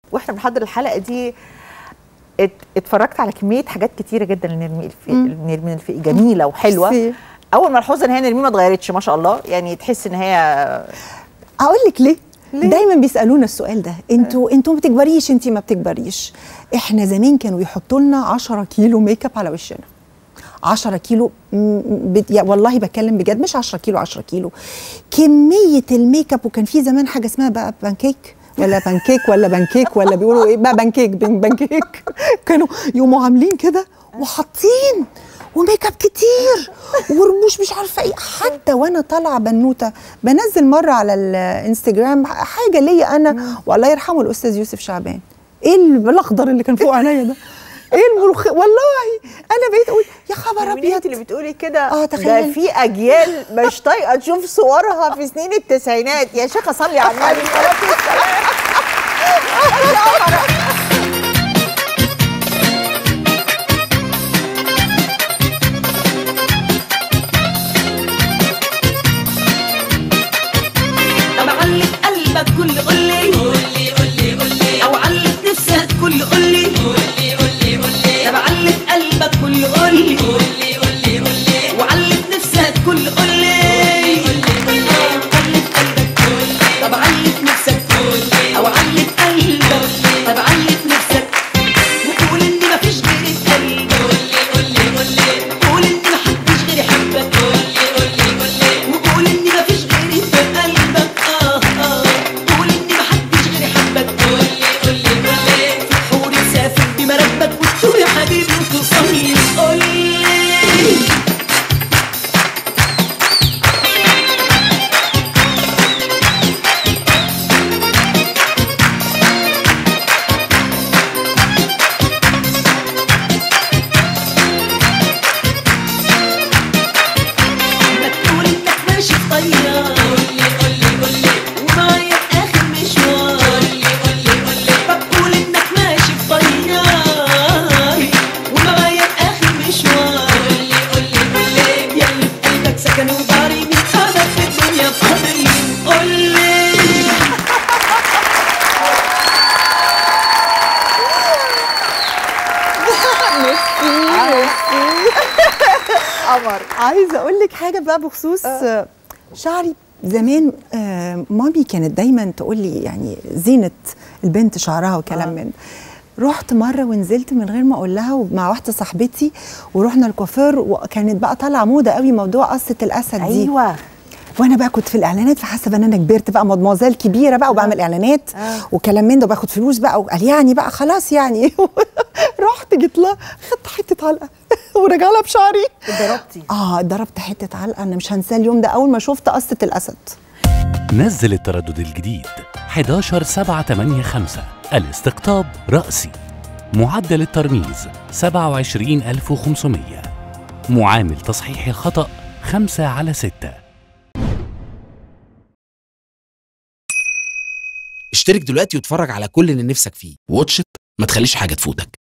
واحنا بنحضر الحلقه دي ات- اتفرجت على كميه حاجات كتيره جدا لنرمين الفقي نرمين الفقي جميله وحلوه ميرسي. اول ملحوظه ان هي نرمين ما اتغيرتش ما شاء الله يعني تحس ان هي اقول لك ليه؟ ليه؟ دايما بيسالونا السؤال ده انتوا انتوا ما بتكبريش انت ما بتكبريش احنا زمان كانوا يحطوا لنا 10 كيلو ميك اب على وشنا 10 كيلو م- بت- يا والله بتكلم بجد مش 10 كيلو 10 كيلو كميه الميك اب وكان في زمان حاجه اسمها بقى بانكيك ولا بانكيك ولا بانكيك ولا بيقولوا ايه بقى بانكيك بان- بانكيك كانوا يقوموا عاملين كده وحاطين وميك اب كتير ورموش مش عارفه ايه حتى وانا طالعه بنوته بنزل مره على الانستجرام حاجه ليا انا والله يرحمه الاستاذ يوسف شعبان ايه الاخضر اللي كان فوق عينيا ده ايه الملوخيه والله انا بقيت اقول يا خبر نرمين انت ابيض اللي بتقولي كده آه، ده تخيل. في اجيال مش طايقه تشوف صورها في سنين التسعينات يا شيخه صلي على النبي صلاه والسلام طب علق قلبك كل قولي قولي قولي قولي او علق نفسك كل قولي قولي قولي قولي طب علق قلبك كل قولي قولي قولي قولي وعلق نفسك كل قولي قولي قولي علق قلبك قولي طب علق نفسك قولي او علق قلبك طب علق نفسك وقول ان مفيش غيري في قلبي قولي قولي قولي قول ان محدش غيري يحبك قولي قولي قولي وقول ان مفيش غيري في قلبك اه اه قول ان محدش غيري يحبك قولي قولي قولي في بحور سافر بمراكبك وتشوف يا حبيبي وتصلي قولي ما تقول انك ماشي في طيار قولي قولي قولي ومعايا في اخر مشوار قولي قولي قولي طب قول انك ماشي في طيار ومعايا في اخر مشوار قولي قولي قولي يا اللي في قلبك سكن وداري من قعدك في الدنيا فاضل قولي قمر عايزه اقول لك حاجه بقى بخصوص آه. شعري زمان آه مامي كانت دايما تقول لي يعني زينه البنت شعرها وكلام آه. من ده. رحت مره ونزلت من غير ما اقول لها ومع واحده صاحبتي ورحنا الكوافير وكانت بقى طالعه موضه قوي موضوع قصه الاسد دي ايوه وانا بقى كنت في الاعلانات فحاسه ان انا كبرت بقى مدموزيل كبيره بقى وبعمل اعلانات آه. وكلام من ده وباخد فلوس بقى وقال يعني بقى خلاص يعني رحت جيت لها خدت حته علقه ورجع لها بشعري اتضربتي اه ضربت حته علقه انا مش هنساه اليوم ده اول ما شفت قصه الاسد نزل التردد الجديد 11 7 8 5 الاستقطاب رأسي معدل الترميز 27500 معامل تصحيح الخطأ 5 على 6 اشترك دلوقتي واتفرج على كل اللي نفسك فيه واتش إت، ما تخليش حاجة تفوتك